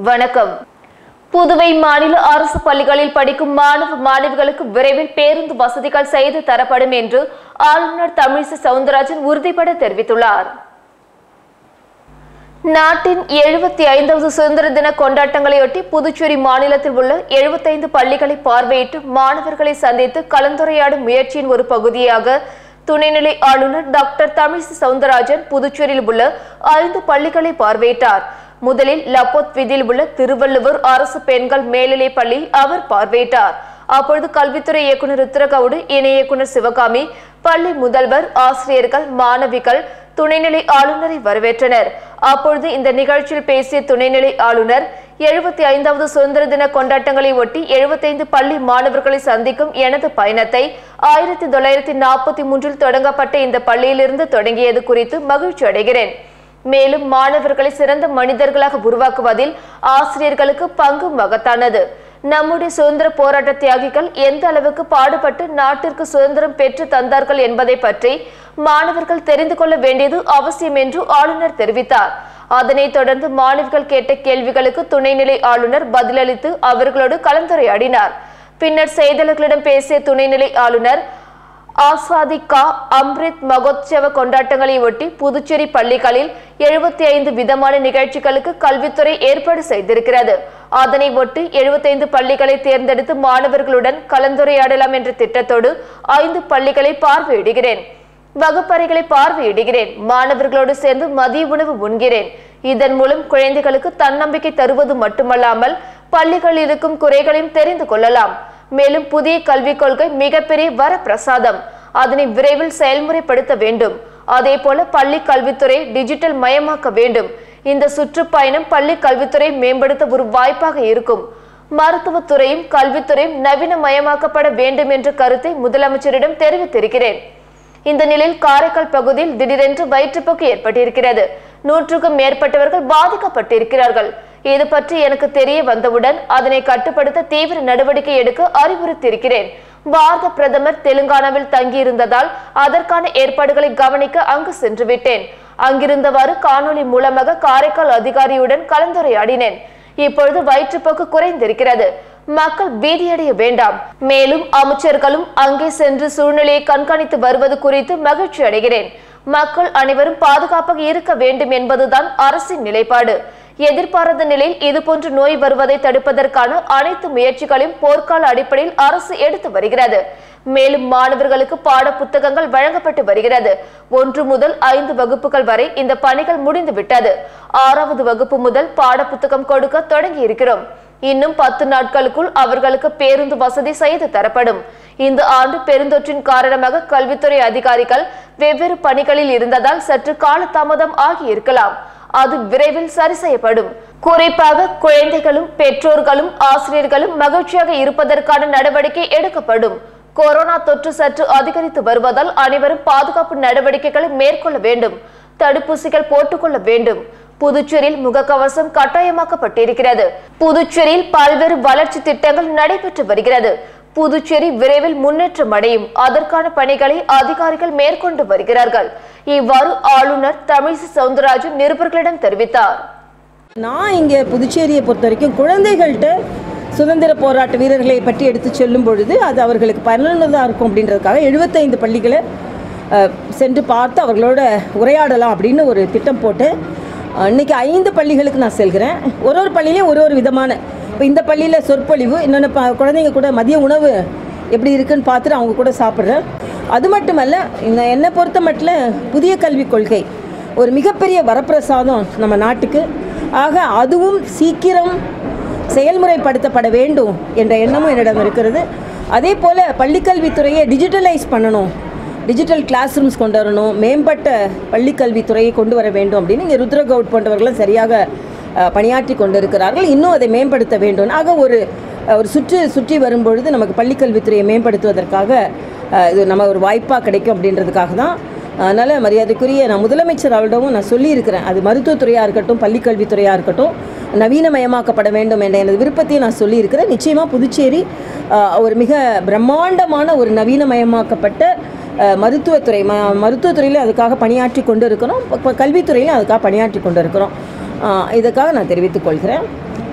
வணக்கம் புதுவை மாநில அரசு பள்ளிகளில் படிக்கும் மாணவ மாணவிகளுக்கு விரைவில் பேருந்து வசதிகள் செய்து தரப்படும் என்று ஆளுநர் தமிழிசை சவுந்தரராஜன் உறுதிபட தெரிவித்துள்ளார் நாட்டின் எழுபத்தி ஐந்தாவது சுதந்திர தின கொண்டாட்டங்களையொட்டி புதுச்சேரி மாநிலத்தில் உள்ள எழுபத்தைந்து பள்ளிகளை பார்வையிட்டு மாணவர்களை சந்தித்து கலந்துரையாடும் முயற்சியின் ஒரு பகுதியாக துணைநிலை ஆளுநர் டாக்டர் தமிழிசை சவுந்தரராஜன் புதுச்சேரியில் உள்ள ஐந்து பள்ளிகளை பார்வையிட்டார் முதலில் லப்போத் விதியில் உள்ள திருவள்ளுவர் அரசு பெண்கள் மேல்நிலைப் பள்ளி அவர் பார்வையிட்டார் அப்பொழுது கல்வித்துறை இயக்குநர் ருத்ரகவுடு இணை இயக்குநர் சிவகாமி பள்ளி முதல்வர் ஆசிரியர்கள் மாணவிகள் துணைநிலை ஆளுநரை வரவேற்றனர் அப்பொழுது இந்த நிகழ்ச்சியில் பேசிய துணைநிலை ஆளுநர் எழுபத்தி ஐந்தாவது சுதந்திர தின கொண்டாட்டங்களை ஒட்டி எழுபத்தைந்து பள்ளி மாணவர்களை சந்திக்கும் எனது பயணத்தை ஆயிரத்தி தொள்ளாயிரத்தி நாற்பத்தி மூன்றில் தொடங்கப்பட்ட இந்த பள்ளியிலிருந்து தொடங்கியது குறித்து மகிழ்ச்சி அடைகிறேன் மேலும் மாணவர்களை சிறந்த மனிதர்களாக உருவாக்குவதில் ஆசிரியர்களுக்கு பங்கு மகத்தானது நம்முடைய சுதந்திர போராட்ட தியாகிகள் எந்த அளவுக்கு பாடுபட்டு நாட்டிற்கு சுதந்திரம் பெற்று தந்தார்கள் என்பதை பற்றி மாணவர்கள் தெரிந்து கொள்ள வேண்டியது அவசியம் என்று ஆளுநர் தெரிவித்தார் அதனைத் தொடர்ந்து மாணவிகள் கேட்ட கேள்விகளுக்கு துணைநிலை ஆளுநர் பதிலளித்து அவர்களோடு கலந்துரையாடினார் பின்னர் செய்தியாளர்களிடம் பேசிய துணைநிலை ஆளுநர் ஆசாதி கா அம்ரித் மகோத்சவ கொண்டாட்டங்களை ஒட்டி புதுச்சேரி பள்ளிகளில் எழுபத்தி ஐந்து விதமான நிகழ்ச்சிகளுக்கு கல்வித்துறை ஏற்பாடு செய்திருக்கிறது அதனை ஒட்டி எழுபத்தைந்து பள்ளிகளை தேர்ந்தெடுத்து மாணவர்களுடன் கலந்துரையாடலாம் என்ற திட்டத்தோடு ஐந்து பள்ளிகளை பார்வையிடுகிறேன் வகுப்பறைகளை பார்வையிடுகிறேன் மாணவர்களோடு சேர்ந்து மதிய உணவு உண்கிறேன் இதன் மூலம் குழந்தைகளுக்கு தன்னம்பிக்கை தருவது மட்டுமல்லாமல் பள்ளிகளில் இருக்கும் குறைகளையும் தெரிந்து கொள்ளலாம் மேலும் புதிய கல்விக் கொள்கை மிகப்பெரிய வரப்பிரசாதம் அதனை விரைவில் செயல்முறைப்படுத்த வேண்டும் அதே போல பள்ளி கல்வித்துறை டிஜிட்டல் மயமாக்க வேண்டும் இந்த சுற்றுப்பயணம் பள்ளி கல்வித்துறை மேம்படுத்த ஒரு வாய்ப்பாக இருக்கும் மருத்துவத்துறையும் கல்வித்துறையும் நவீனமயமாக்கப்பட வேண்டும் என்ற கருத்தை முதலமைச்சரிடம் தெரிவித்திருக்கிறேன் இந்த நிலையில் காரைக்கால் பகுதியில் திடீரென்று வயிற்றுப்போக்கு ஏற்பட்டிருக்கிறது நூற்றுக்கும் மேற்பட்டவர்கள் பாதிக்கப்பட்டிருக்கிறார்கள் இது பற்றி எனக்கு தெரிய வந்தவுடன் அதனை கட்டுப்படுத்த தீவிர நடவடிக்கை எடுக்க அறிவுறுத்தியிருக்கிறேன் பாரத பிரதமர் தெலுங்கானாவில் தங்கியிருந்ததால் அதற்கான ஏற்பாடுகளை கவனிக்க அங்கு சென்று விட்டேன் அங்கிருந்தவாறு காணொலி மூலமாக காரைக்கால் அதிகாரியுடன் கலந்துரையாடினேன் இப்பொழுது வயிற்றுப்போக்கு குறைந்திருக்கிறது மக்கள் பீதியடைய வேண்டாம் மேலும் அமைச்சர்களும் அங்கே சென்று சூழ்நிலையை கண்காணித்து வருவது குறித்து மகிழ்ச்சி அடைகிறேன் மக்கள் அனைவரும் பாதுகாப்பாக இருக்க வேண்டும் என்பதுதான் அரசின் நிலைப்பாடு எதிர்பாராத நிலையில் இதுபோன்ற நோய் வருவதை தடுப்பதற்கான அனைத்து முயற்சிகளையும் போர்க்கால அடிப்படையில் அரசு எடுத்து வருகிறது மேலும் மாணவர்களுக்கு பாட புத்தகங்கள் வழங்கப்பட்டு வருகிறது ஒன்று முதல் ஐந்து வகுப்புகள் வரை இந்த பணிகள் முடிந்து விட்டது ஆறாவது வகுப்பு முதல் பாட புத்தகம் கொடுக்க தொடங்கி இருக்கிறோம் இன்னும் பத்து நாட்களுக்குள் அவர்களுக்கு பேருந்து வசதி செய்து தரப்படும் இந்த ஆண்டு பெருந்தொற்றின் காரணமாக கல்வித்துறை அதிகாரிகள் வெவ்வேறு பணிகளில் இருந்ததால் சற்று காலதாமதம் ஆகியிருக்கலாம் அது விரைவில் சரி செய்யப்படும் குறிப்பாக குழந்தைகளும் பெற்றோர்களும் ஆசிரியர்களும் மகிழ்ச்சியாக இருப்பதற்கான நடவடிக்கை எடுக்கப்படும் கொரோனா தொற்று சற்று அதிகரித்து வருவதால் அனைவரும் பாதுகாப்பு நடவடிக்கைகளை மேற்கொள்ள வேண்டும் தடுப்பூசிகள் போட்டுக்கொள்ள வேண்டும் புதுச்சேரியில் முகக்கவசம் கட்டாயமாக்கப்பட்டிருக்கிறது புதுச்சேரியில் பல்வேறு வளர்ச்சி திட்டங்கள் நடைபெற்று வருகிறது புதுச்சேரி விரைவில் முன்னேற்றம் அடையும் அதற்கான பணிகளை அதிகாரிகள் மேற்கொண்டு வருகிறார்கள் இவ்வாறு ஆளுநர் தமிழிசை சவுந்தரராஜன் நிருபர்களிடம் தெரிவித்தார் நான் இங்கே புதுச்சேரியை பொறுத்த வரைக்கும் குழந்தைகள்கிட்ட சுதந்திர போராட்ட வீரர்களை பற்றி எடுத்து சொல்லும் பொழுது அது அவர்களுக்கு பயனுள்ளதாக இருக்கும் அப்படின்றதுக்காக எழுபத்தைந்து பள்ளிகளை அஹ், சென்று பார்த்து அவர்களோட உரையாடலாம் அப்படின்னு ஒரு திட்டம் போட்டு அஹ், இன்னைக்கு ஐந்து பள்ளிகளுக்கு நான் செல்கிறேன் ஒரு ஒரு பள்ளியிலையும் ஒரு ஒரு விதமான இப்போ இந்த பள்ளியில் சொற்பொழிவு இன்னொன்று ப குழந்தைங்க கூட மதிய உணவு எப்படி இருக்குன்னு பார்த்துட்டு அவங்க கூட சாப்பிட்றேன் அது மட்டுமல்ல இந்த என்னை பொறுத்த மட்டும் புதிய கல்விக் கொள்கை ஒரு மிகப்பெரிய வரப்பிரசாதம் நம்ம நாட்டுக்கு ஆக அதுவும் சீக்கிரம் செயல்முறைப்படுத்தப்பட வேண்டும் என்ற எண்ணமும் என்னிடம் இருக்கிறது அதே போல் பள்ளிக்கல்வித்துறையை டிஜிட்டலைஸ் பண்ணணும் டிஜிட்டல் கிளாஸ் ரூம்ஸ் கொண்டு வரணும் மேம்பட்ட பள்ளிக்கல்வித்துறையை கொண்டு வர வேண்டும் அப்படின்னு இங்கே ருத்ரகவுட் போன்றவர்களும் சரியாக அஹ், பணியாற்றி கொண்டிருக்கிறார்கள் இன்னும் அதை மேம்படுத்த வேண்டும் ஆக ஒரு அஹ், ஒரு சுற்று சுற்றி வரும்பொழுது நமக்கு பள்ளிக்கல்வித்துறையை மேம்படுத்துவதற்காக அஹ், இது நம்ம ஒரு வாய்ப்பாக கிடைக்கும் அப்படின்றதுக்காக தான் அதனால் மரியாதைக்குரிய நான் முதலமைச்சர் அவரிடமும் நான் சொல்லியிருக்கிறேன் அது மருத்துவத்துறையாக இருக்கட்டும் பள்ளிக்கல்வித்துறையாக இருக்கட்டும் நவீனமயமாக்கப்பட வேண்டும் என்ற எனது விருப்பத்தையும் நான் சொல்லியிருக்கிறேன் நிச்சயமாக புதுச்சேரி ஆஹ், ஒரு மிக பிரம்மாண்டமான ஒரு நவீனமயமாக்கப்பட்ட ஆஹ், மருத்துவத்துறை ம மருத்துவத்துறையில் அதுக்காக பணியாற்றி கொண்டு இருக்கிறோம் ப- ப- கல்வித்துறையிலும் அதுக்காக பணியாற்றி கொண்டு இருக்கிறோம் ஆஹ், இதுக்காக நான் தெரிவித்துக் கொள்கிறேன்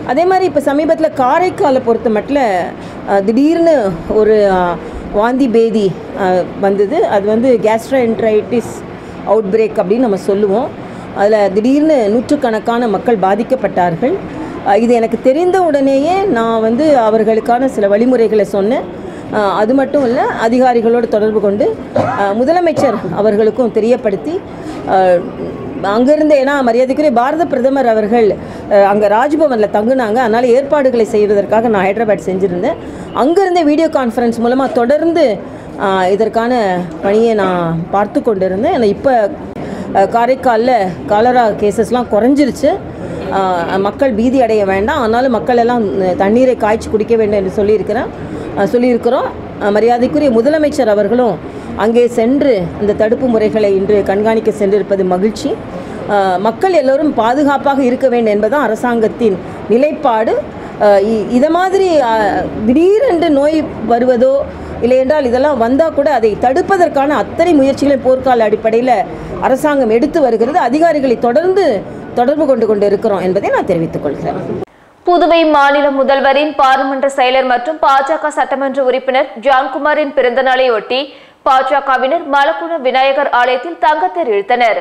அதே மாதிரி இப்போ சமீபத்தில் காரைக்காலை பொறுத்த மட்டும் அஹ், திடீர்னு ஒரு அஹ், வாந்தி பேதி அஹ், வந்தது அது வந்து கேஸ்ட்ரோஎன்ட்ரைட்டிஸ் அவுட் பிரேக் அப்படின்னு நம்ம சொல்லுவோம் அதில் திடீர்னு நூற்றுக்கணக்கான மக்கள் பாதிக்கப்பட்டார்கள் அஹ், இது எனக்கு தெரிந்த உடனேயே நான் வந்து அவர்களுக்கான சில வழிமுறைகளை சொன்னேன் அஹ், அது மட்டும் இல்லை அதிகாரிகளோடு தொடர்பு கொண்டு அஹ், முதலமைச்சர் அவர்களுக்கும் தெரியப்படுத்தி அஹ், அங்கேருந்து ஏன்னா மரியாதைக்குரிய பாரத பிரதமர் அவர்கள் அங்கே ராஜ்பவனில் தங்குனாங்க அதனால் ஏற்பாடுகளை செய்வதற்காக நான் ஹைதராபாத் செஞ்சுருந்தேன் அங்கேருந்தே வீடியோ கான்ஃபரன்ஸ் மூலமாக தொடர்ந்து அஹ், இதற்கான பணியை நான் பார்த்து கொண்டிருந்தேன் ஏன்னா இப்போ காரைக்காலில் காலரா கேசஸ்லாம் குறைஞ்சிருச்சு அஹ், மக்கள் பீதி அடைய வேண்டாம் ஆனாலும் மக்கள் எல்லாம் அஹ், தண்ணீரை காய்ச்சி குடிக்க வேண்டும் என்று சொல்லியிருக்கிறேன் அஹ், சொல்லியிருக்கிறோம் அஹ், மரியாதைக்குரிய முதலமைச்சர் அவர்களும் அங்கே சென்று இந்த தடுப்பு முறைகளை இன்று கண்காணிக்க சென்றிருப்பது மகிழ்ச்சி அஹ், மக்கள் எல்லோரும் பாதுகாப்பாக இருக்க வேண்டும் என்பதுதான் அரசாங்கத்தின் நிலைப்பாடு அஹ், இ- இதை மாதிரி அஹ், திடீரென்று நோய் வருவதோ இல்லை என்றால் இதெல்லாம் வந்தால் கூட அதை தடுப்பதற்கான அத்தனை முயற்சிகளை போர்க்கால அடிப்படையில் அரசாங்கம் எடுத்து வருகிறது அதிகாரிகளை தொடர்ந்து தொடர்பு கொண்டு கொண்டு இருக்கிறோம் என்பதை நான் தெரிவித்துக் கொள்கிறேன் புதுவை மாநில முதல்வரின் பாராளுமன்ற செயலர் மற்றும் பாஜக சட்டமன்ற உறுப்பினர் ஜான்குமாரின் பிறந்த நாளையொட்டி பாஜகவினர் மலக்குண விநாயகர் ஆலயத்தில் தங்கத்தேர் இழுத்தனர்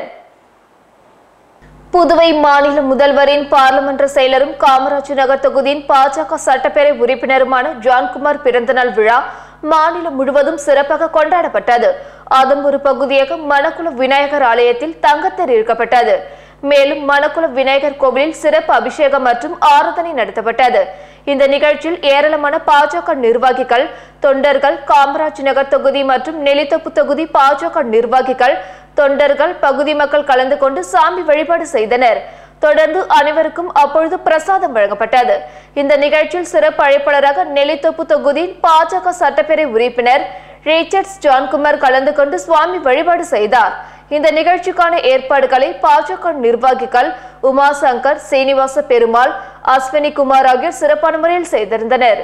புதுவை மாநில முதல்வரின் பாராளுமன்ற செயலரும் காமராஜ் நகர் தொகுதியின் பாஜக சட்டப்பேரவை உறுப்பினருமான ஜான்குமார் பிறந்தநாள் விழா மாநிலம் முழுவதும் சிறப்பாக கொண்டாடப்பட்டது அதன் ஒரு பகுதியாக மணக்குள விநாயகர் ஆலயத்தில் தங்கத்தேர் இழுக்கப்பட்டது மேலும் மணக்குள விநாயகர் கோவிலில் சிறப்பு அபிஷேகம் மற்றும் ஆராதனை நடத்தப்பட்டது இந்த நிகழ்ச்சியில் ஏராளமான பாஜக நிர்வாகிகள் தொண்டர்கள் காமராஜ் நகர் தொகுதி மற்றும் நெல்லித்தோப்பு தொகுதி பாஜக நிர்வாகிகள் தொண்டர்கள் பகுதி மக்கள் கலந்து கொண்டு சாமி வழிபாடு செய்தனர் தொடர்ந்து அனைவருக்கும் அப்பொழுது பிரசாதம் வழங்கப்பட்டது இந்த நிகழ்ச்சியில் சிறப்பு அழைப்பாளராக நெல்லித்தோப்பு தொகுதியின் பாஜக சட்டப்பேரவை உறுப்பினர் ரிச்சர்ட்ஸ் ஜான்குமார் கலந்து கொண்டு சுவாமி வழிபாடு செய்தார் இந்த நிகழ்ச்சிக்கான ஏற்பாடுகளை பாஜக நிர்வாகிகள் உமாசங்கர் சீனிவாச பெருமாள் அஸ்வினி குமார் ஆகியோர் சிறப்பான முறையில் செய்திருந்தனர்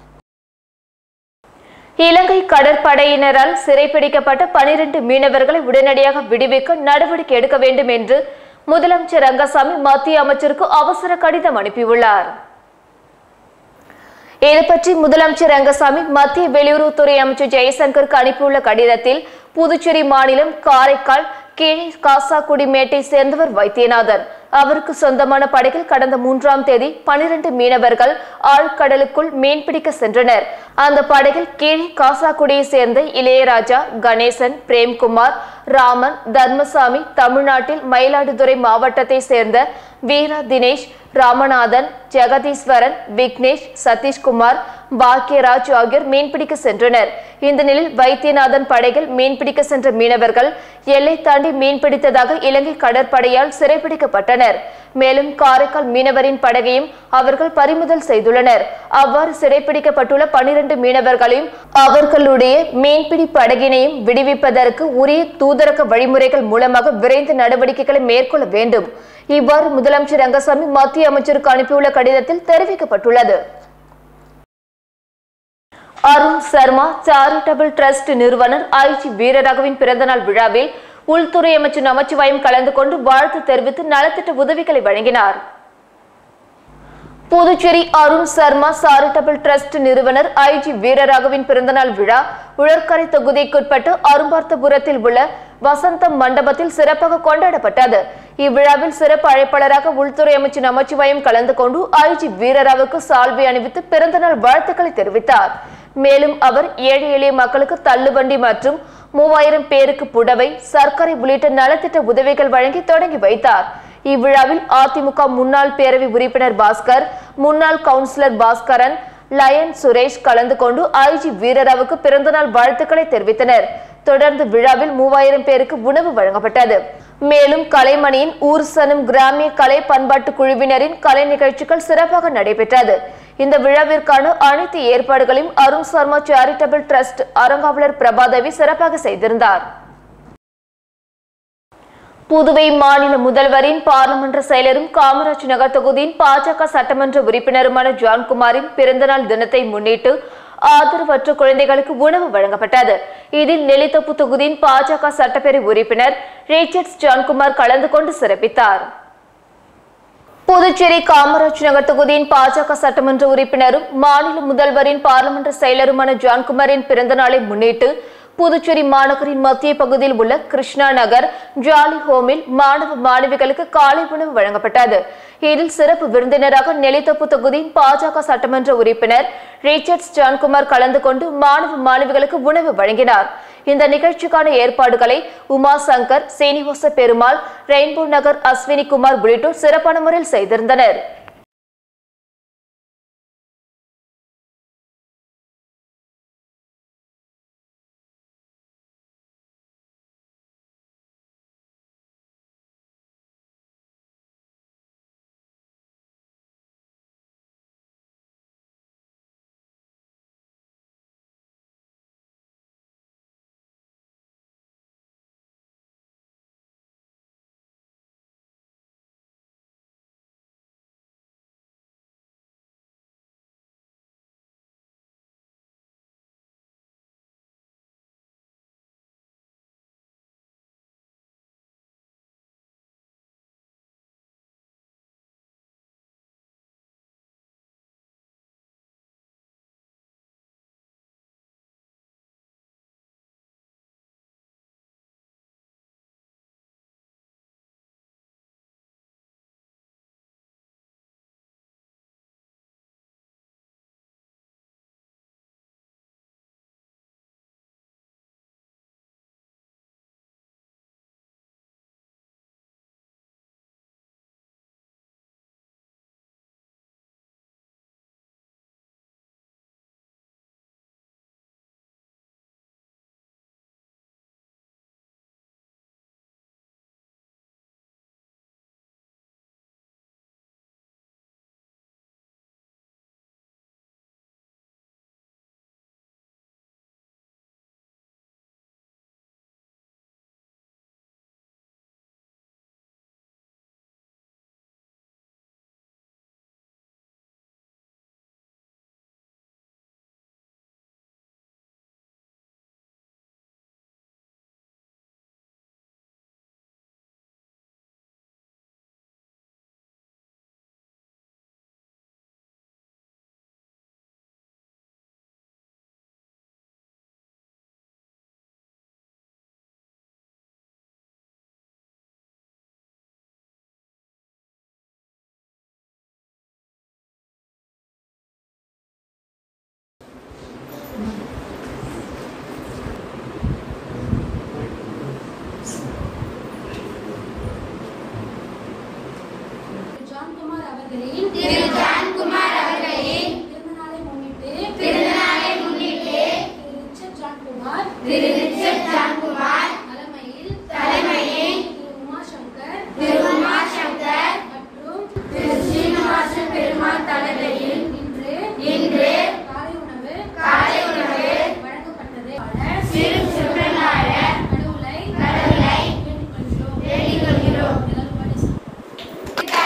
இலங்கை கடற்படையினரால் சிறைப்பிடிக்கப்பட்ட பனிரெண்டு மீனவர்களை உடனடியாக விடுவிக்க நடவடிக்கை எடுக்க வேண்டும் என்று முதலமைச்சர் ரங்கசாமி மத்திய அமைச்சருக்கு அவசர கடிதம் அனுப்பியுள்ளார் இது பற்றி முதலமைச்சர் ரங்கசாமி மத்திய வெளியுறவுத்துறை அமைச்சர் ஜெய்சங்கருக்கு அனுப்பியுள்ள கடிதத்தில் புதுச்சேரி மாநிலம் காரைக்கால் கீழே காசாக்குடி மேட்டை சேர்ந்தவர் வைத்தியநாதன் அவருக்கு சொந்தமான படகில் கடந்த மூன்றாம் தேதி பனிரெண்டு மீனவர்கள் ஆழ்கடலுக்குள் மீன்பிடிக்க சென்றனர் அந்த படகில் கீழே காசாக்குடியை சேர்ந்த இளையராஜா கணேசன் பிரேம்குமார் ராமன் தர்மசாமி தமிழ்நாட்டில் மயிலாடுதுறை மாவட்டத்தை சேர்ந்த வீரா தினேஷ் ராமநாதன் ஜெகதீஸ்வரன் விக்னேஷ் சதீஷ்குமார் பாக்யராஜ் ஆகியோர் மீன்பிடிக்க சென்றனர் இந்த நிலையில் வைத்தியநாதன் படகில் மீன்பிடிக்க சென்ற மீனவர்கள் எல்லை தாண்டி மீன்பிடித்ததாக இலங்கை கடற்படையால் சிறைப்பிடிக்கப்பட்டனர் மேலும் காரைக்கால் மீனவரின் படகையும் அவர்கள் பறிமுதல் செய்துள்ளனர் அவ்வாறு சிறைப்பிடிக்கப்பட்டுள்ள பனிரெண்டு மீனவர்களையும் அவர்களுடைய மீன்பிடி படகினையும் விடுவிப்பதற்கு உரிய தூதரக வழிமுறைகள் மூலமாக விரைந்து நடவடிக்கைகளை மேற்கொள்ள வேண்டும் இவ்வாறு முதலமைச்சர் ரங்கசாமி மத்திய அமைச்சருக்கு அனுப்பியுள்ள கடிதத்தில் தெரிவிக்கப்பட்டுள்ளது அருண் சர்மா சாரிட்டபிள் டிரஸ்ட் நிறுவனர் ஐஜி வீரராகவின் பிறந்தநாள் விழாவில் உள்துறை அமைச்சர் நமச்சிவாயம் கலந்து கொண்டு வாழ்த்து தெரிவித்து நலத்திட்ட உதவிகளை வழங்கினார் புதுச்சேரி அருண் சர்மா சாரிட்டபிள் டிரஸ்ட் நிறுவனர் ஐஜி வீரராகவின் பிறந்தநாள் விழா உழற்கரை தொகுதிக்குட்பட்டு அரும்பார்த்தபுரத்தில் உள்ள வசந்தம் மண்டபத்தில் சிறப்பாக கொண்டாடப்பட்டது இவ்விழாவில் சிறப்பு அழைப்பாளராக உள்துறை அமைச்சர் நமச்சிவாயம் கலந்து கொண்டு ஐஜி வீரராவுக்கு சால்வை அணிவித்து பிறந்தநாள் வாழ்த்துக்களை தெரிவித்தார் மேலும் அவர் ஏழை எளிய மக்களுக்கு தள்ளுவண்டி மற்றும் மூவாயிரம் பேருக்கு புடவை சர்க்கரை உள்ளிட்ட நலத்திட்ட உதவிகள் வழங்கி தொடங்கி வைத்தார் இவ்விழாவில் அதிமுக முன்னாள் பேரவை உறுப்பினர் பாஸ்கர் முன்னாள் கவுன்சிலர் பாஸ்கரன் லயன் சுரேஷ் கலந்து கொண்டு ஐஜி வீரராவுக்கு பிறந்தநாள் வாழ்த்துக்களை தெரிவித்தனர் தொடர்ந்து விழாவில் மூவாயிரம் பேருக்கு உணவு வழங்கப்பட்டது மேலும் கலைமணியின் ஊர்சனம் கிராமிய கலை பண்பாட்டு குழுவினரின் கலை நிகழ்ச்சிகள் சிறப்பாக நடைபெற்றது இந்த விழாவிற்கான அனைத்து ஏற்பாடுகளையும் அருண் சர்மா சேரிட்டபிள் டிரஸ்ட் அறங்காவலர் பிரபாதேவி சிறப்பாக செய்திருந்தார் புதுவை மாநில முதல்வரின் பார்லிமன்ற செயலரும் காமராஜ் நகர் தொகுதியின் பாஜக சட்டமன்ற உறுப்பினருமான ஜான்குமாரின் பிறந்தநாள் தினத்தை முன்னிட்டு ஆதரவற்ற குழந்தைகளுக்கு உணவு வழங்கப்பட்டது இதில் நெல்லித்தோப்பு தொகுதியின் பாஜக சட்டப்பேரவை உறுப்பினர் ரிச்சர்ட்ஸ் ஜான்குமார் கலந்து கொண்டு சிறப்பித்தார் புதுச்சேரி காமராஜ் நகர் தொகுதியின் பாஜக சட்டமன்ற உறுப்பினரும் மாநில முதல்வரின் பார்லிமெண்ட் செயலருமான ஜான்குமாரின் பிறந்த நாளை முன்னிட்டு புதுச்சேரி மாநகரின் மத்திய பகுதியில் உள்ள கிருஷ்ணா நகர் ஜாலி ஹோமில் மாணவ மாணவிகளுக்கு காலை உணவு வழங்கப்பட்டது இதில் சிறப்பு விருந்தினராக நெல்லித்தோப்பு தொகுதியின் பாஜக சட்டமன்ற உறுப்பினர் ரிச்சர்ட்ஸ் ஜான்குமார் கலந்து கொண்டு மாணவ மாணவிகளுக்கு உணவு வழங்கினார் இந்த நிகழ்ச்சிக்கான ஏற்பாடுகளை உமா சங்கர் சீனிவாச பெருமாள் ரெயின்போ நகர் அஸ்வினி குமார் உள்ளிட்டோர் சிறப்பான முறையில் செய்திருந்தனர் ஜான்குமார் அவர்களின் திரு ஜான்குமார் அவர்களின் பிறந்தநாளை முன்னிட்டு பிறந்தநாளை முன்னிட்டு திரு ரிச்சர்ட் ஜான்குமார் திரு ரிச்சர்ட் ஜான்குமார் தலைமையில் தலைமையில் திரு உமாசங்கர் திரு உமாசங்கர் மற்றும் திரு ஸ்ரீனிவாசன் பெருமாள் தலைமையில் இன்று இன்று காலை உணவு காலை உணவு வழங்கப்பட்டது சிறு சுற்றலாள கடவுளை கடவுளை வேண்டிக் கொள்கிறோம் வேண்டிக் கொள்கிறோம் எல்லாரும் பாடி சொல்லுங்க.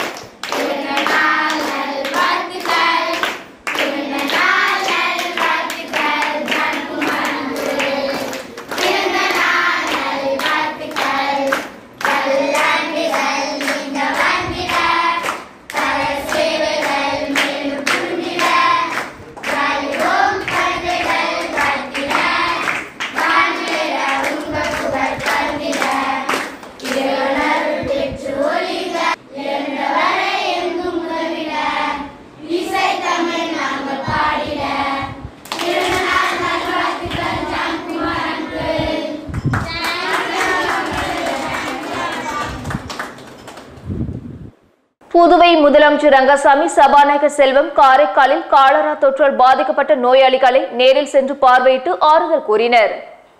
புதுவை முதலமைச்சர் ரங்கசாமி சபாநாயகர் செல்வம் காரைக்காலில் காலரா தொற்றால் பாதிக்கப்பட்ட நோயாளிகளை நேரில் சென்று பார்வையிட்டு ஆறுதல் கூறினர்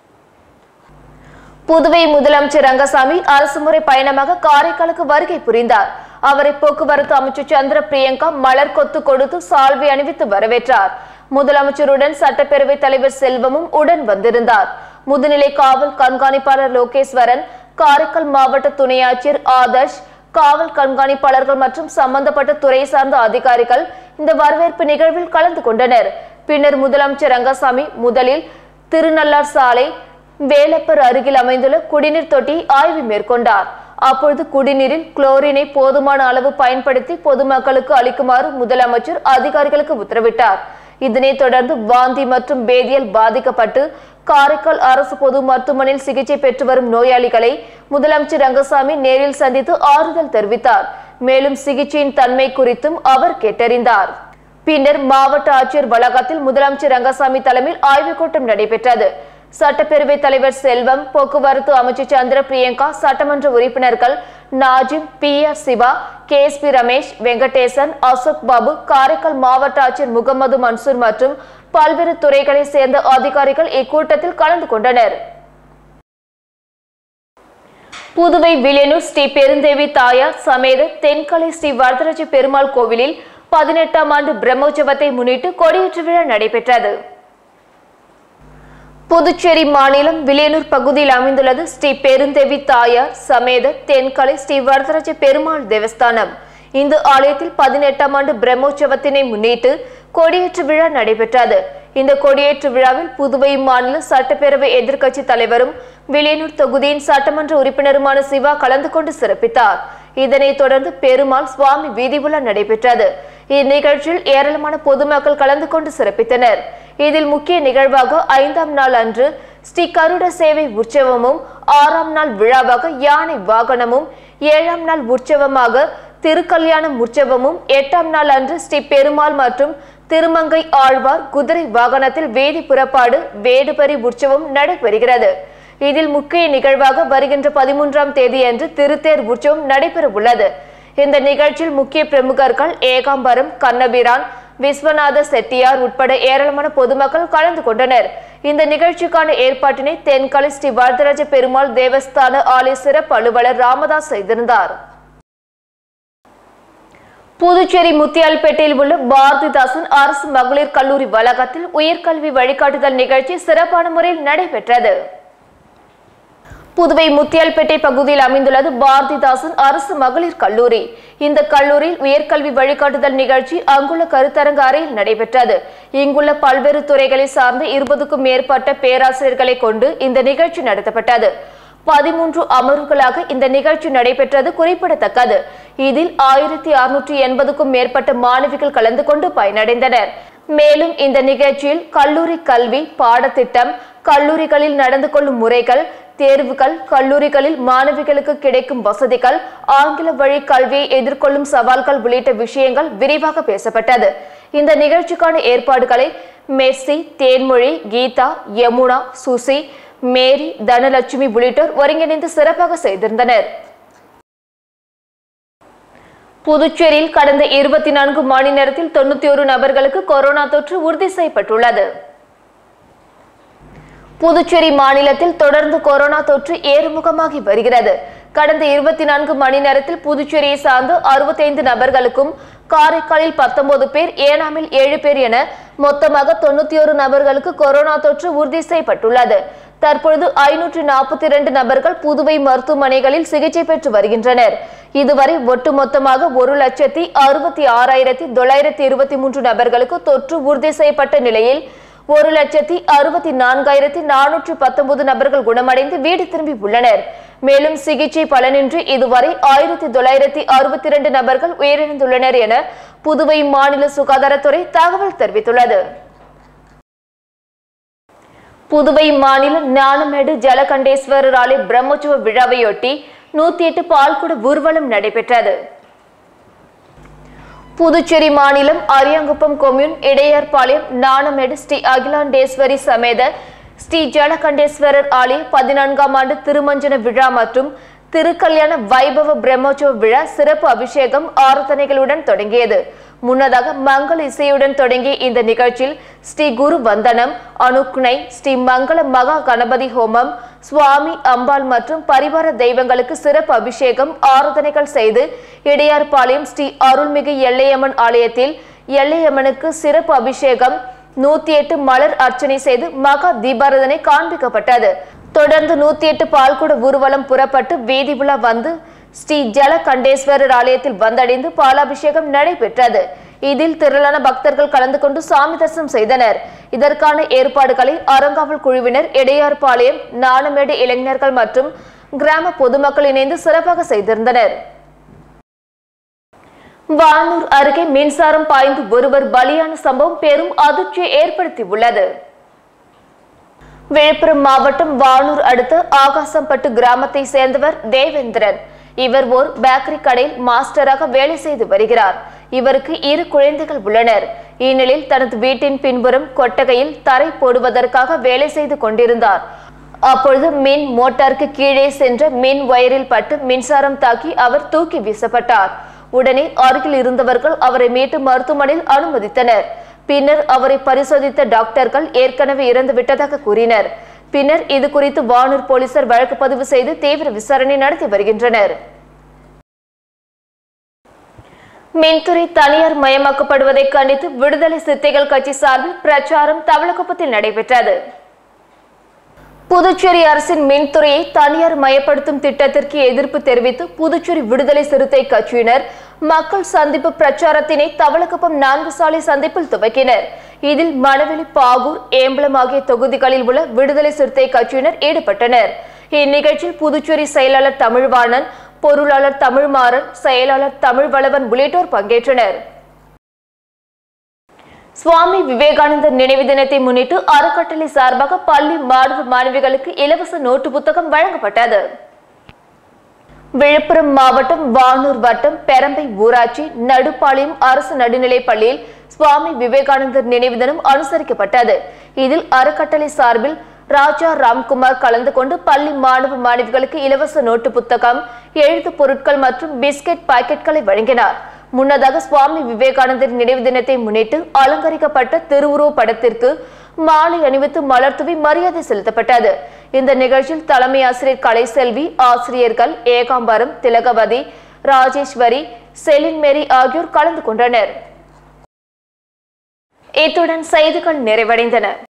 புதுவை முதலமைச்சர் ரங்கசாமி அரசுமுறை பயணமாக காரைக்காலுக்கு வருகை புரிந்தார் அவரை போக்குவரத்து அமைச்சர் சந்திர பிரியங்கா மலர் கொத்து கொடுத்து சால்வை அணிவித்து வரவேற்றார் முதலமைச்சருடன் சட்டப்பேரவை தலைவர் செல்வமும் உடன் வந்திருந்தார் முதுநிலை காவல் கண்காணிப்பாளர் லோகேஸ்வரன் காரைக்கால் மாவட்ட துணை ஆட்சியர் ஆதர்ஷ் காவல் கண்காணிப்பாளர்கள் மற்றும் சம்பந்தப்பட்ட துறை சார்ந்த அதிகாரிகள் இந்த வரவேற்பு நிகழ்வில் கலந்து கொண்டனர் பின்னர் முதலமைச்சர் ரங்கசாமி முதலில் திருநள்ளார் சாலை வேலப்பர் அருகில் அமைந்துள்ள குடிநீர் தொட்டி ஆய்வு மேற்கொண்டார் அப்பொழுது குடிநீரில் குளோரினை போதுமான அளவு பயன்படுத்தி பொதுமக்களுக்கு அளிக்குமாறு முதலமைச்சர் அதிகாரிகளுக்கு உத்தரவிட்டார் இதனைத் தொடர்ந்து வாந்தி மற்றும் பேதியல் பாதிக்கப்பட்டு காரைக்கால் அரசு பொது மருத்துவமனையில் சிகிச்சை பெற்று வரும் நோயாளிகளை முதலமைச்சர் ரங்கசாமி நேரில் சந்தித்து ஆறுதல் தெரிவித்தார் மேலும் சிகிச்சையின் தன்மை குறித்தும் அவர் கேட்டறிந்தார் பின்னர் மாவட்ட ஆட்சியர் வளாகத்தில் முதலமைச்சர் ரங்கசாமி தலைமையில் ஆய்வுக் கூட்டம் நடைபெற்றது சட்டப்பேரவை தலைவர் செல்வம் போக்குவரத்து அமைச்சர் சந்திர பிரியங்கா சட்டமன்ற உறுப்பினர்கள் Najim P R Siva K S P Ramesh Venkatesan Ashok Babu Karaikal மாவட்ட ஆட்சியர் முகமது மன்சூர் மற்றும் பல்வேறு துறைகளைச் சேர்ந்த அதிகாரிகள் இக்கூட்டத்தில் கலந்து கொண்டனர் புதுவை வில்லியனூர் ஸ்ரீ பெருந்தேவி தாயார் சமேத தென்கலை ஸ்ரீ வரதராஜ பெருமாள் கோவிலில் பதினெட்டாம் ஆண்டு பிரம்மோற்சவத்தை முன்னிட்டு கொடியேற்று விழா நடைபெற்றது புதுச்சேரி மாநிலம் வில்லியனூர் பகுதியில் அமைந்துள்ளது ஸ்ரீ பெருந்தேவி தாயார் சமேத தென்கலை ஸ்ரீ வரதராஜ பெருமாள் தேவஸ்தானம் இந்த ஆலயத்தில் பதினெட்டாம் ஆண்டு பிரம்மோற்சவத்தினை முன்னிட்டு கொடியேற்று விழா நடைபெற்றது இந்த கொடியேற்று விழாவில் புதுவை மாநில சட்டப்பேரவை எதிர்க்கட்சி தலைவரும் வில்லியனூர் தொகுதியின் சட்டமன்ற உறுப்பினருமான சிவா கலந்து கொண்டு சிறப்பித்தார் இதனைத் தொடர்ந்து பெருமாள் சுவாமி வீதி உலா நடைபெற்றது இந்நிகழ்ச்சியில் ஏராளமான பொதுமக்கள் கலந்து கொண்டு சிறப்பித்தனர் இதில் முக்கிய நிகழ்வாக ஐந்தாம் நாள் அன்று ஸ்ரீ கருட சேவை உற்சவமும் ஆறாம் நாள் விழாவாக யானை வாகனமும் ஏழாம் நாள் உற்சவமாக திருக்கல்யாணம் உற்சவமும் எட்டாம் நாள் அன்று ஸ்ரீ பெருமாள் மற்றும் திருமங்கை ஆழ்வார் குதிரை வாகனத்தில் வேதி புறப்பாடு வேடுபரி உற்சவம் நடைபெறுகிறது இதில் முக்கிய நிகழ்வாக வருகின்ற பதிமூன்றாம் தேதியன்று திருத்தேர் உற்சவம் நடைபெற உள்ளது இந்த நிகழ்ச்சியில் முக்கிய பிரமுகர்கள் ஏகாம்பரம் கண்ணபிரான் விஸ்வநாத செட்டியார் உட்பட ஏராளமான பொதுமக்கள் கலந்து கொண்டனர் இந்த நிகழ்ச்சிக்கான ஏற்பாட்டினை தென்கலை ஸ்ரீ வரதராஜ பெருமாள் தேவஸ்தான ஆலய சிறப்பு அலுவலர் ராமதாஸ் செய்திருந்தார் புதுச்சேரி முத்தியால்பேட்டையில் உள்ள பாரதிதாசன் அரசு மகளிர் கல்லூரி வளாகத்தில் உயர்கல்வி வழிகாட்டுதல் நிகழ்ச்சி சிறப்பான முறையில் நடைபெற்றது புதுவை முத்தியால்பேட்டை பகுதியில் அமைந்துள்ளது பாரதிதாசன் அரசு மகளிர் கல்லூரி இந்த கல்லூரியில் உயர்கல்வி வழிகாட்டுதல் நிகழ்ச்சி அங்குள்ள கருத்தரங்க அறையில் நடைபெற்றது இங்குள்ள பல்வேறு துறைகளை சார்ந்த இருபதுக்கும் மேற்பட்ட பேராசிரியர்களை கொண்டு இந்த நிகழ்ச்சி நடத்தப்பட்டது பதிமூன்று அமர்வுகளாக இந்த நிகழ்ச்சி நடைபெற்றது குறிப்பிடத்தக்கது இதில் ஆயிரத்தி அறுநூற்றி எண்பதுக்கும் மேற்பட்ட மாணவிகள் கலந்து கொண்டு பயனடைந்தனர் மேலும் இந்த நிகழ்ச்சியில் கல்லூரி கல்வி பாடத்திட்டம் கல்லூரிகளில் நடந்து கொள்ளும் முறைகள் தேர்வுகள் கல்லூரிகளில் மாணவிகளுக்கு கிடைக்கும் வசதிகள் ஆங்கில வழி கல்வியை எதிர்கொள்ளும் சவால்கள் உள்ளிட்ட விஷயங்கள் விரிவாக பேசப்பட்டது இந்த நிகழ்ச்சிக்கான ஏற்பாடுகளை மெர்சி தேன்மொழி கீதா யமுனா சுசி மேரி தனலட்சுமி உள்ளிட்டோர் ஒருங்கிணைந்து சிறப்பாக செய்திருந்தனர் புதுச்சேரியில் கடந்த இருபத்தி நான்கு மணி நேரத்தில் தொண்ணூத்தி ஒரு நபர்களுக்கு கொரோனா தொற்று உறுதி செய்யப்பட்டுள்ளது புதுச்சேரி மாநிலத்தில் தொடர்ந்து கொரோனா தொற்று ஏறுமுகமாகி வருகிறது கடந்த இருபத்தி நான்கு மணி நேரத்தில் புதுச்சேரியை சார்ந்து அறுபத்தைந்து நபர்களுக்கும் காரைக்காலில் பத்தொன்பது பேர் ஏனாமில் ஏழு பேர் என மொத்தமாக தொண்ணூத்தி ஒரு நபர்களுக்கு கொரோனா தொற்று உறுதி செய்யப்பட்டுள்ளது தற்பொழுது ஐநூற்று நாற்பத்தி இரண்டு நபர்கள் புதுவை மருத்துவமனைகளில் சிகிச்சை பெற்று வருகின்றனர் இதுவரை ஒட்டுமொத்தமாக ஒரு லட்சத்தி அறுபத்தி ஆறாயிரத்தி தொள்ளாயிரத்தி இருபத்தி மூன்று நபர்களுக்கு தொற்று உறுதி செய்யப்பட்ட நிலையில் ஒரு லட்சத்தி அறுபத்தி நான்காயிரத்தி நானூற்று பத்தொன்பது நபர்கள் குணமடைந்து வீடு திரும்பி உள்ளனர் மேலும் சிகிச்சை பலனின்றி இதுவரை ஆயிரத்தி தொள்ளாயிரத்தி அறுபத்தி இரண்டு நபர்கள் உயிரிழந்துள்ளனர் என புதுவை மாநில சுகாதாரத்துறை தகவல் தெரிவித்துள்ளது புதுவை மாநில ஞானமேடு ஜலகண்டேஸ்வரர் ஆலய பிரம்மோற்சவ விழாவையொட்டி நூத்தி எட்டு பால்குட ஊர்வலம் நடைபெற்றது புதுச்சேரி மாநிலம் அரியாங்குப்பம் கொம்யூன் இடையார்பாளையம் நாணமேடு ஸ்ரீ அகிலாண்டேஸ்வரி சமேத ஸ்ரீ ஜலகண்டேஸ்வரர் ஆலய பதினான்காம் ஆண்டு திருமஞ்சன விழா மற்றும் திருக்கல்யாண வைபவ பிரம்மோற்சவ விழா சிறப்பு அபிஷேகம் ஆராதனைகளுடன் தொடங்கியது முன்னதாக மங்கள இசையுடன் தொடங்கிய இந்த நிகழ்ச்சியில் ஸ்ரீ குரு வந்தனம் அனுக்னை ஸ்ரீ மங்கள மகா கணபதி ஹோமம் சுவாமி அம்பாள் மற்றும் பரிவார தெய்வங்களுக்கு சிறப்பு அபிஷேகம் ஆராதனைகள் செய்து இடையார்பாளையம் ஸ்ரீ அருள்மிகு எல்லையம்மன் ஆலயத்தில் எல்லையம்மனுக்கு சிறப்பு அபிஷேகம் நூத்தி எட்டு மலர் அர்ச்சனை செய்து மகா தீபாரதனை காண்பிக்கப்பட்டது தொடர்ந்து நூத்தி எட்டு பால்குட ஊர்வலம் புறப்பட்டு வீதி உலா வந்து ஸ்ரீ ஜலகண்டேஸ்வரர் ஆலயத்தில் வந்தடைந்து பாலாபிஷேகம் நடைபெற்றது இதில் திரளான பக்தர்கள் கலந்து கொண்டு சாமி தரிசனம் செய்தனர் இதற்கான ஏற்பாடுகளை அறங்காவல் குழுவினர் இடையார்பாளையம் நாணமேடு இளைஞர்கள் மற்றும் கிராம பொதுமக்கள் இணைந்து சிறப்பாக செய்திருந்தனர் வானூர் அருகே மின்சாரம் பாய்ந்து ஒருவர் பலியான சம்பவம் பெரும் அதிர்ச்சியை ஏற்படுத்தியுள்ளது விழுப்புரம் மாவட்டம் வானூர் அடுத்த ஆகாசம்பட்டு கிராமத்தை சேர்ந்தவர் தேவேந்திரன் இவர் ஓர் பேக்கரி கடையில் மாஸ்டராக வேலை செய்து வருகிறார் இவருக்கு இரு குழந்தைகள் உள்ளனர் இந்நிலையில் தனது வீட்டின் பின்புறம் கொட்டகையில் தரை போடுவதற்காக வேலை செய்து கொண்டிருந்தார் அப்பொழுது மின் மோட்டாருக்கு கீழே சென்ற மின் வயரில் பட்டு மின்சாரம் தாக்கி அவர் தூக்கி வீசப்பட்டார் உடனே அருகில் இருந்தவர்கள் அவரை மீட்டு மருத்துவமனையில் அனுமதித்தனர் பின்னர் அவரை பரிசோதித்த டாக்டர்கள் ஏற்கனவே இறந்து விட்டதாக கூறினர் பின்னர் இது குறித்து வானூர் போலீசார் வழக்கு பதிவு செய்து தீவிர விசாரணை நடத்தி வருகின்றனர் மின்துறை தனியார் மயமாக்கப்படுவதை கண்டித்து விடுதலை சிறுத்தைகள் கட்சி சார்பில் பிரச்சாரம் தவளக்குப்பத்தில் நடைபெற்றது புதுச்சேரி அரசின் மின்துறையை தனியார் மயப்படுத்தும் திட்டத்திற்கு எதிர்ப்பு தெரிவித்து புதுச்சேரி விடுதலை சிறுத்தை கட்சியினர் மக்கள் சந்திப்பு பிரச்சாரத்தினை தவளக்குப்பம் நான்கு சாலை சந்திப்பில் துவக்கினர் இதில் மணவெளி பாகூர் ஏம்பலம் ஆகிய தொகுதிகளில் உள்ள விடுதலை சிறுத்தை கட்சியினர் ஈடுபட்டனர் இந்நிகழ்ச்சியில் புதுச்சேரி செயலாளர் தமிழ்வாணன் பொருளாளர் தமிழ்மாறன் செயலாளர் தமிழ்வளவன் உள்ளிட்டோர் பங்கேற்றனர் சுவாமி விவேகானந்தர் நினைவு தினத்தை முன்னிட்டு அறக்கட்டளை சார்பாக பள்ளி மாணவ மாணவிகளுக்கு இலவச நோட்டு புத்தகம் வழங்கப்பட்டது விழுப்புரம் மாவட்டம் வானூர் வட்டம் பெரம்பை ஊராட்சி நடுப்பாளையம் அரசு நடுநிலைப் பள்ளியில் சுவாமி விவேகானந்தர் நினைவு தினம் அனுசரிக்கப்பட்டது இதில் அறக்கட்டளை சார்பில் ராஜா ராம்குமார் கலந்து கொண்டு பள்ளி மாணவ மாணவிகளுக்கு இலவச நோட்டு புத்தகம் எழுத்து பொருட்கள் மற்றும் பிஸ்கெட் பாக்கெட்களை வழங்கினார் முன்னதாக சுவாமி விவேகானந்தர் நினைவு தினத்தை முன்னிட்டு அலங்கரிக்கப்பட்ட திருவுருவ படத்திற்கு மாலை அணிவித்து மலர் தூவி மரியாதை செலுத்தப்பட்டது இந்த நிகழ்ச்சியில் தலைமை ஆசிரியர் கலைசெல்வி ஆசிரியர்கள் ஏகாம்பரம் திலகவதி ராஜேஸ்வரி செலின் மேரி ஆகியோர் கலந்து கொண்டனர் இத்துடன் செய்திகள் நிறைவடைந்தன